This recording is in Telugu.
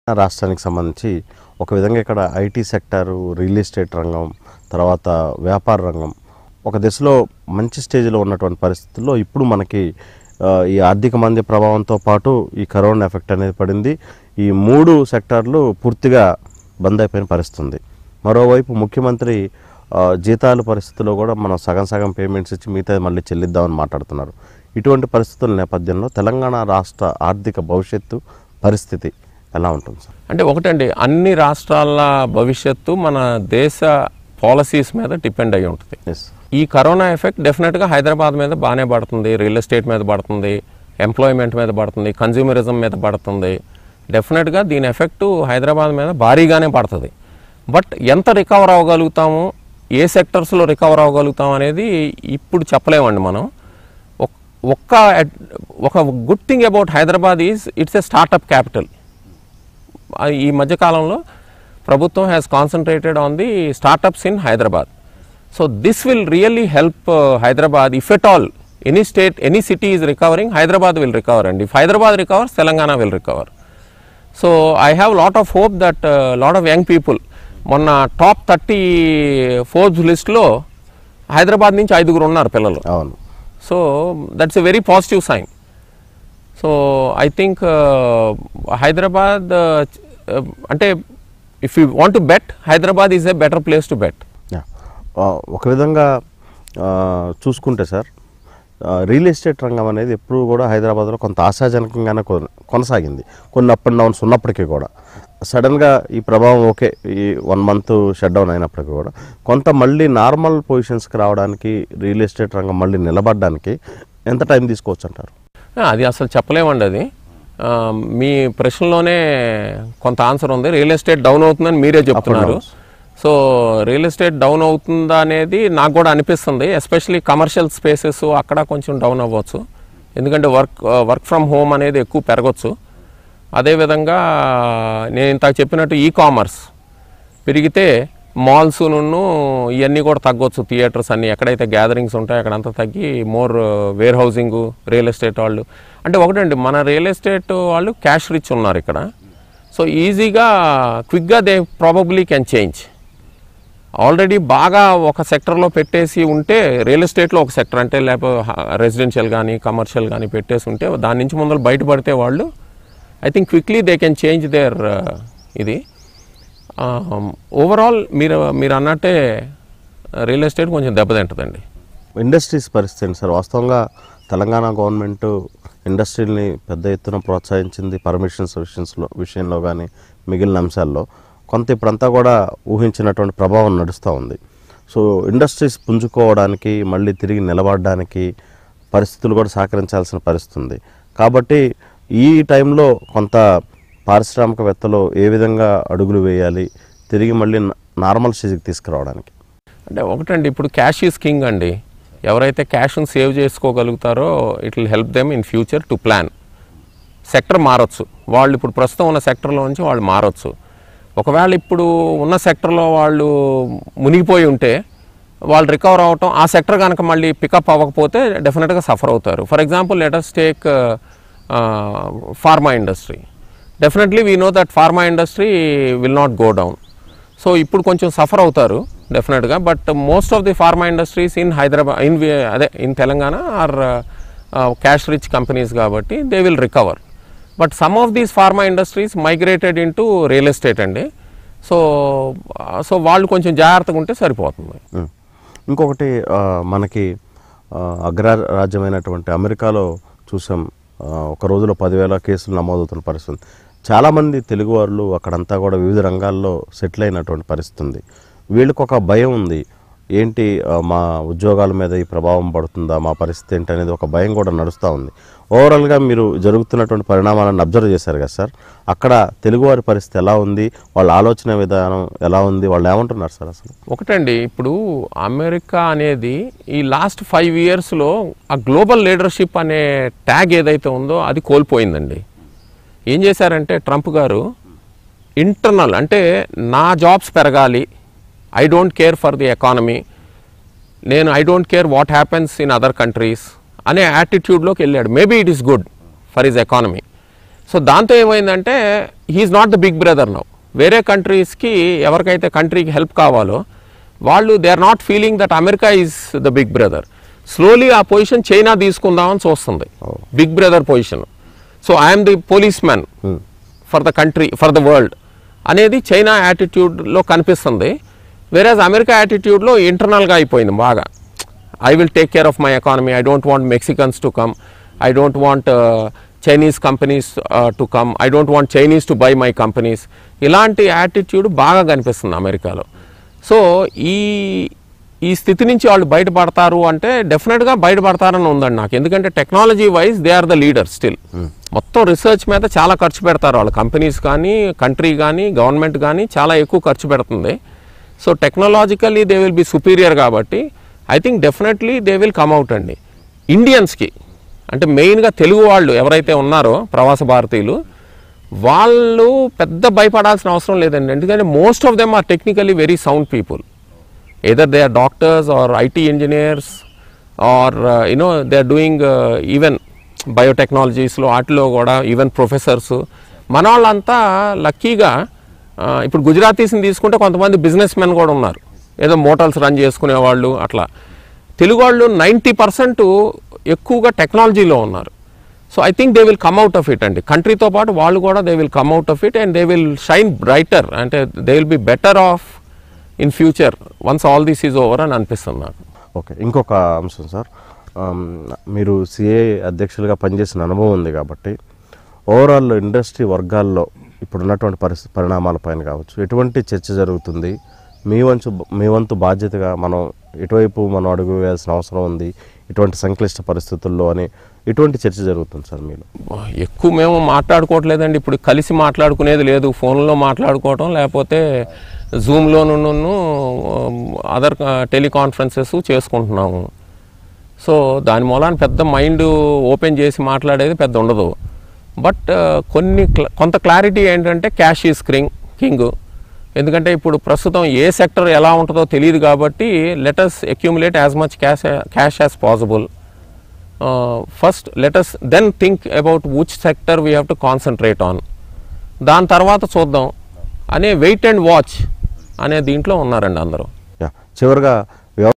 రాష్ట్రానికి సంబంధించి ఒక విధంగా ఇక్కడ ఐటీ సెక్టారు రియల్ ఎస్టేట్ రంగం తర్వాత వ్యాపార రంగం ఒక దిశలో మంచి స్టేజ్లో ఉన్నటువంటి పరిస్థితుల్లో ఇప్పుడు మనకి ఆ, ఈ ఆర్థిక మంది ప్రభావంతో పాటు ఈ కరోనా ఎఫెక్ట్ అనేది పడింది ఈ మూడు సెక్టార్లు పూర్తిగా బంద్ అయిపోయిన పరిస్థితి ఉంది మరోవైపు ముఖ్యమంత్రి ఆ, జీతాల పరిస్థితుల్లో కూడా మనం సగం సగం పేమెంట్స్ ఇచ్చి మిగతా మళ్ళీ చెల్లిద్దామని మాట్లాడుతున్నారు ఇటువంటి పరిస్థితుల నేపథ్యంలో తెలంగాణ రాష్ట్ర ఆర్థిక భవిష్యత్తు పరిస్థితి ఎలా ఉంటుంది సార్ అంటే ఒకటండి అన్ని రాష్ట్రాల భవిష్యత్తు మన దేశ పాలసీస్ మీద డిపెండ్ అయి ఉంటుంది ఎస్ ఈ కరోనా ఎఫెక్ట్ డెఫినెట్గా హైదరాబాద్ మీద బాగానే పడుతుంది రియల్ ఎస్టేట్ మీద పడుతుంది ఎంప్లాయ్మెంట్ మీద పడుతుంది కన్జ్యూమరిజం మీద పడుతుంది డెఫినెట్గా దీని ఎఫెక్ట్ హైదరాబాద్ మీద భారీగానే పడుతుంది బట్ ఎంత రికవర్ అవ్వగలుగుతాము ఏ సెక్టర్స్లో రికవర్ అవ్వగలుగుతాం అనేది ఇప్పుడు చెప్పలేమండి మనం ఒక్- ఒక్క అడ్- ఒక good thing about Hyderabad is it's a startup capital ఈ మధ్యకాలంలో ప్రభుత్వం has concentrated on the startups in Hyderabad so this will really help Hyderabad if at all any state any city is recovering Hyderabad will recover and if Hyderabad recovers Telangana will recover so I have lot of hope that lot of young people మొన్న టాప్ థర్టీ ఫోర్త్ లిస్ట్లో హైదరాబాద్ నుంచి ఐదుగురు ఉన్నారు పిల్లలు అవును so that's a very positive sign so I think Hyderabad అంటే if you want to bet Hyderabad is a better place to bet yeah. Ah, ఒక విధంగా ఆ, చూసుకుంటే సార్ ఆ, రియల్ ఎస్టేట్ రంగం అనేది ఎప్పుడు కూడా హైదరాబాద్లో కొంత ఆశాజనకంగానే కొన- కొనసాగింది కొన్ని అప్ అండ్ డౌన్స్ ఉన్నప్పటికీ కూడా సడన్గా ఈ ప్రభావం ఓకే ఈ వన్ మంత్ షట్ డౌన్ అయినప్పటికీ కూడా కొంత మళ్ళీ నార్మల్ పొజిషన్స్కి రావడానికి రియల్ ఎస్టేట్ రంగం మళ్ళీ నిలబడడానికి ఎంత టైం తీసుకోవచ్చు అంటారు అది అసలు చెప్పలేమండి అది ఆ, మీ ప్రశ్నలోనే కొంత ఆన్సర్ ఉంది రియల్ ఎస్టేట్ డౌన్ అవుతుందని మీరే చెప్తున్నారు సో రియల్ ఎస్టేట్ డౌన్ అవుతుందా అనేది నాకు కూడా అనిపిస్తుంది ఎస్పెషలీ కమర్షియల్ స్పేసెస్ అక్కడ కొంచెం డౌన్ అవ్వచ్చు ఎందుకంటే వర్క్ వర్క్ ఫ్రమ్ హోమ్ అనేది ఎక్కువ పెరగచ్చు అదేవిధంగా నేను ఇంతకు చెప్పినట్టు ఈ కామర్స్ పెరిగితే మాల్స్ నున్ను ఇవన్నీ కూడా తగ్గొచ్చు థియేటర్స్ అన్ని ఎక్కడైతే గ్యాదరింగ్స్ ఉంటాయో అక్కడంతా తగ్గి more where housing real estate వాళ్ళు అంటే ఒకటండి మన రియల్ ఎస్టేట్ వాళ్ళు క్యాష్ రిచ్ ఉన్నారు ఇక్కడ సో ఈజీగా క్విక్గా they probably can change already బాగా ఒక సెక్టర్లో పెట్టేసి ఉంటే రియల్ ఎస్టేట్లో ఒక సెక్టర్ అంటే లేకపోతే రెసిడెన్షియల్ కానీ కమర్షియల్ కానీ పెట్టేసి ఉంటే దాని నుంచి ముందర బయటపడితే వాళ్ళు I think quickly they can change their ఇది ఓవరాల్ మీరు మీరు అన్నట్టే రియల్ ఎస్టేట్ కొంచెం దెబ్బతింటుందండి ఇండస్ట్రీస్ పరిస్థితి ఏంటి సార్ వాస్తవంగా తెలంగాణ గవర్నమెంట్ ఇండస్ట్రీని పెద్ద ఎత్తున ప్రోత్సహించింది పర్మిషన్స్ విషయంలో విషయంలో కానీ మిగిలిన అంశాల్లో కొంత ఇప్పుడంతా కూడా ఊహించినటువంటి ప్రభావం నడుస్తూ ఉంది సో ఇండస్ట్రీస్ పుంజుకోవడానికి మళ్ళీ తిరిగి నిలబడడానికి పరిస్థితులు కూడా సహకరించాల్సిన పరిస్థితి ఉంది కాబట్టి ఈ టైంలో కొంత పారిశ్రామికవేత్తలు ఏ విధంగా అడుగులు వేయాలి తిరిగి మళ్ళీ నార్మల్ స్టేజ్కి తీసుకురావడానికి అంటే ఒకటండి ఇప్పుడు క్యాష్ ఈజ్ కింగ్ అండి ఎవరైతే క్యాష్ను సేవ్ చేసుకోగలుగుతారో it will help them in future to plan sector మారొచ్చు వాళ్ళు ఇప్పుడు ప్రస్తుతం ఉన్న సెక్టర్లో నుంచి వాళ్ళు మారొచ్చు ఒకవేళ ఇప్పుడు ఉన్న సెక్టర్లో వాళ్ళు మునిగిపోయి ఉంటే వాళ్ళు రికవర్ అవటం ఆ సెక్టర్ కనుక మళ్ళీ పికప్ అవ్వకపోతే డెఫినెట్గా సఫర్ అవుతారు for example let's take pharma industry definitely we know that pharma industry will not go down so ఇప్పుడు కొంచెం సఫర్ అవుతారు డెఫినెట్గా but most of the pharma industries in Hyderabad in అదే in Telangana are cash rich companies కాబట్టి they will recover but some of these pharma industries migrated in to real estate అండి సో సో వాళ్ళు కొంచెం జాగ్రత్తగా ఉంటే సరిపోతుంది ఉం. ఇంకొకటి ఆ, మనకి ఆ, అగ్రరాజ్యమైనటువంటి అమెరికాలో చూసాం ఆ, ఒక రోజులో పదివేల కేసులు నమోదవుతున్న పరిస్థితి ఉంది. చాలామంది తెలుగు వాళ్ళు అక్కడంతా కూడా వివిధ రంగాల్లో సెటిల్ అయినటువంటి పరిస్థితి ఉంది వీళ్ళకి ఒక భయం ఉంది ఏంటి ఆ, మా ఉద్యోగాల మీద ఈ ప్రభావం పడుతుందా మా పరిస్థితి ఏంటి అనేది ఒక భయం కూడా నడుస్తూ ఉంది ఓవరాల్గా మీరు జరుగుతున్నటువంటి పరిణామాలను అబ్జర్వ్ చేశారు కదా సార్ అక్కడ తెలుగువారి పరిస్థితి ఎలా ఉంది వాళ్ళ ఆలోచన విధానం ఎలా ఉంది వాళ్ళు ఏమంటున్నారు సార్ అసలు ఒకటండి ఇప్పుడు అమెరికా అనేది ఈ లాస్ట్ ఫైవ్ ఇయర్స్లో ఆ గ్లోబల్ లీడర్షిప్ అనే ట్యాగ్ ఏదైతే ఉందో అది కోల్పోయిందండి ఏం చేశారంటే ట్రంప్ గారు ఇంటర్నల్ అంటే నా జాబ్స్ పెరగాలి I don't care for the economy నేను I don't care what happens in other countries అనే యాటిట్యూడ్లోకి వెళ్ళాడు maybe it is good for his economy so దాంతో ఏమైందంటే he is not the big brother now వేరే కంట్రీస్కి ఎవరికైతే కంట్రీకి హెల్ప్ కావాలో వాళ్ళు they are not feeling that America is the big brother slowly ఆ పొజిషన్ చైనా తీసుకుందామని చూస్తుంది big brother position so I'm the police man for the country for the world అనేది చైనా యాటిట్యూడ్లో కనిపిస్తుంది వేరేజ్ అమెరికా యాటిట్యూడ్లో ఇంటర్నల్గా అయిపోయింది బాగా I will take care of my economy I don't want Mexicans to come I don't want Chinese companies to come I don't want Chinese to buy my companies ఇలాంటి యాటిట్యూడ్ బాగా కనిపిస్తుంది అమెరికాలో సో ఈ ఈ స్థితి నుంచి వాళ్ళు బయటపడతారు అంటే డెఫినెట్గా బయటపడతారని ఉందండి నాకు ఎందుకంటే technology wise they are the leader still మొత్తం రీసెర్చ్ మీద చాలా ఖర్చు పెడతారు వాళ్ళ కంపెనీస్ కానీ కంట్రీ కానీ గవర్నమెంట్ కానీ చాలా ఎక్కువ ఖర్చు పెడుతుంది so technologically they will be superior కాబట్టి I think definitely they will come out అండి ఇండియన్స్కి అంటే మెయిన్గా తెలుగు వాళ్ళు ఎవరైతే ఉన్నారో ప్రవాస భారతీయులు వాళ్ళు పెద్ద భయపడాల్సిన అవసరం లేదండి ఎందుకంటే most of them are technically very sound people either they are doctors or IT engineers or uh, you know they are doing uh, even బయోటెక్నాలజీస్లో వాటిలో కూడా ఈవెన్ ప్రొఫెసర్స్ మన వాళ్ళంతా లక్కీగా ఆ, ఇప్పుడు గుజరాతీస్ని తీసుకుంటే కొంతమంది బిజినెస్ మెన్ కూడా ఉన్నారు ఏదో మోటార్స్ రన్ చేసుకునే వాళ్ళు అట్లా తెలుగు వాళ్ళు నైంటీ పర్సెంట్ ఎక్కువగా టెక్నాలజీలో ఉన్నారు so I think they will come out of it అండి కంట్రీతో పాటు వాళ్ళు కూడా they will come out of it and they will shine brighter అంటే they will be better off in future once all this is over అని అనిపిస్తుంది నాకు ఓకే ఇంకొక అంశం సార్ ఆమ్, మీరు సిఏ అధ్యక్షులుగా పనిచేసిన అనుభవం ఉంది కాబట్టి ఓవరాల్ ఇండస్ట్రీ వర్గాల్లో ఇప్పుడు ఉన్నటువంటి పరిస్థితి పరిణామాలపైన కావచ్చు ఎటువంటి చర్చ జరుగుతుంది మీ వంచు మీ వంతు బాధ్యతగా మనం ఎటువైపు మనం అడుగు వేయాల్సిన అవసరం ఉంది ఇటువంటి సంక్లిష్ట పరిస్థితుల్లో అని ఎటువంటి చర్చ జరుగుతుంది సార్ మీలో ఎక్కువ మేము మాట్లాడుకోవట్లేదండి ఇప్పుడు కలిసి మాట్లాడుకునేది లేదు ఫోన్లో మాట్లాడుకోవటం లేకపోతే జూమ్లోను అదర్ టెలికాన్ఫరెన్సెస్ చేసుకుంటున్నాము సో దాని మూలాన పెద్ద మైండ్ ఓపెన్ చేసి మాట్లాడేది పెద్ద ఉండదు బట్ కొన్ని క్ల- కొంత క్లారిటీ ఏంటంటే క్యాష్ ఈజ్ క్రింగ్ కింగ్ ఎందుకంటే ఇప్పుడు ప్రస్తుతం ఏ సెక్టర్ ఎలా ఉంటుందో తెలియదు కాబట్టి let us accumulate as much cash cash as possible first let us then think about which sector we have to concentrate on దాని తర్వాత చూద్దాం అనే వెయిట్ అండ్ వాచ్ అనే దీంట్లో ఉన్నారండి అందరూ యా చివరిగా